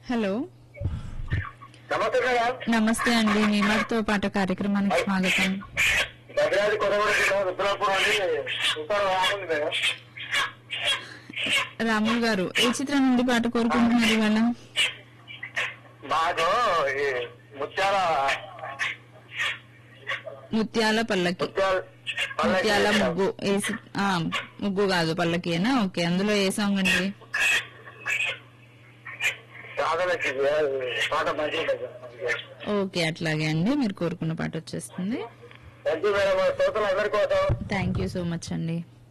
hello నమస్తే madam నమస్తే అండి మీ మాటతో పాట కార్యక్రమానికి స్వాగతం భద్రాద్రి కొత్తగూడ జిల్లా రుద్రాపురం అని ఉత్తరం రాముంది మేడం రాములు గారు ఏ చిత్రం నుండి పాట కోరుకుంటున్నారు ఇవాళ మాకు ఈ ముత్యాల ముత్యాల పల్లకి ముత్యాల ముత్యాల పల్లకి ముగ్గు ఏ సి- ఆ, ముగ్గు కాదు పల్లకియేనా ఓకే అందులో ఏ సాంగ్ అండి సాధనకి పాట మంచిగా ఓకే అట్లాగే అండి మీరు కోరుకున్న పాట వచ్చేస్తుంది థ్యాంక్ యూ మేడం శ్రోతలు అందరి కోసం థ్యాంక్ యూ సో మచ్ అండి